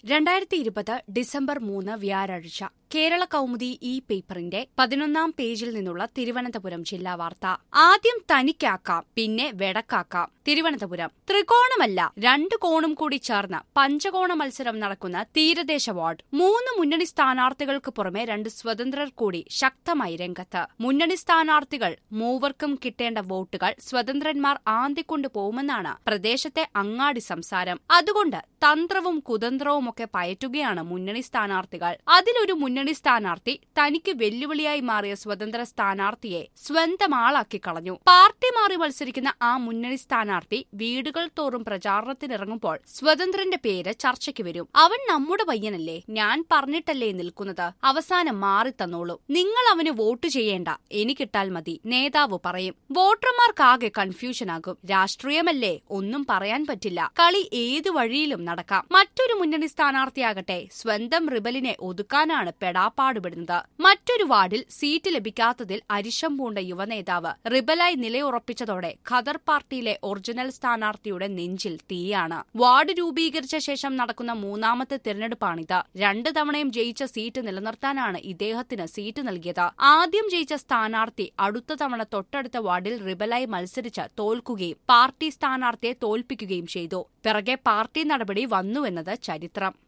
രണ്ടായിരത്തി ഇരുപത് ഡിസംബർ മൂന്ന് വ്യാഴാഴ്ച കേരള കൗമുദി ഈ പേപ്പറിന്റെ പതിനൊന്നാം പേജിൽ നിന്നുള്ള തിരുവനന്തപുരം ജില്ലാ വാർത്ത ആദ്യം തനിക്കാക്കാം പിന്നെ വെടക്കാക്കാം തിരുവനന്തപുരം ത്രികോണമല്ല രണ്ട് കോണും കൂടി ചേർന്ന് പഞ്ചകോണ മത്സരം നടക്കുന്ന തീരദേശ വാർഡ് മൂന്ന് മുന്നണി സ്ഥാനാർത്ഥികൾക്ക് പുറമെ രണ്ട് സ്വതന്ത്രർ കൂടി ശക്തമായി രംഗത്ത് മുന്നണി സ്ഥാനാർത്ഥികൾ മൂവർക്കും കിട്ടേണ്ട വോട്ടുകൾ സ്വതന്ത്രന്മാർ ആന്തിക്കൊണ്ടു പോകുമെന്നാണ് പ്രദേശത്തെ അങ്ങാടി സംസാരം അതുകൊണ്ട് തന്ത്രവും കുതന്ത്രവുമൊക്കെ പയറ്റുകയാണ് മുന്നണി സ്ഥാനാർത്ഥികൾ അതിലൊരു മുന്നണി സ്ഥാനാർത്ഥി തനിക്ക് വെല്ലുവിളിയായി മാറിയ സ്വതന്ത്ര സ്ഥാനാർത്ഥിയെ സ്വന്തം ആളാക്കി കളഞ്ഞു പാർട്ടി മാറി മത്സരിക്കുന്ന ആ മുന്നണി സ്ഥാനാർത്ഥി വീടുകൾ തോറും പ്രചാരണത്തിനിറങ്ങുമ്പോൾ സ്വതന്ത്രന്റെ പേര് ചർച്ചയ്ക്ക് വരും അവൻ നമ്മുടെ പയ്യനല്ലേ ഞാൻ പറഞ്ഞിട്ടല്ലേ നിൽക്കുന്നത് അവസാനം മാറി തന്നോളൂ നിങ്ങൾ അവന് വോട്ട് ചെയ്യേണ്ട എനിക്കിട്ടാൽ മതി നേതാവ് പറയും വോട്ടർമാർക്കാകെ കൺഫ്യൂഷനാകും രാഷ്ട്രീയമല്ലേ ഒന്നും പറയാൻ പറ്റില്ല കളി ഏതു വഴിയിലും നടക്കാം മറ്റൊരു മുന്നണി സ്ഥാനാർത്ഥിയാകട്ടെ സ്വന്തം റിബലിനെ ഒതുക്കാനാണ് പെടാപ്പാടുപെടുന്നത് മറ്റൊരു വാർഡിൽ സീറ്റ് ലഭിക്കാത്തതിൽ അരിശം പൂണ്ട യുവനേതാവ് റിബലായി നിലയുറപ്പിച്ചതോടെ ഖദർ പാർട്ടിയിലെ ഒറിജിനൽ സ്ഥാനാർത്ഥിയുടെ നെഞ്ചിൽ തീയാണ് വാർഡ് രൂപീകരിച്ച ശേഷം നടക്കുന്ന മൂന്നാമത്തെ തിരഞ്ഞെടുപ്പാണിത് രണ്ട് തവണയും ജയിച്ച സീറ്റ് നിലനിർത്താനാണ് ഇദ്ദേഹത്തിന് സീറ്റ് നൽകിയത് ആദ്യം ജയിച്ച സ്ഥാനാർത്ഥി അടുത്ത തവണ തൊട്ടടുത്ത വാർഡിൽ റിബലായി മത്സരിച്ച് തോൽക്കുകയും പാർട്ടി സ്ഥാനാർത്ഥിയെ തോൽപ്പിക്കുകയും ചെയ്തു പിറകെ പാർട്ടി നടപടി വന്നുവെന്നത് ചരിത്രം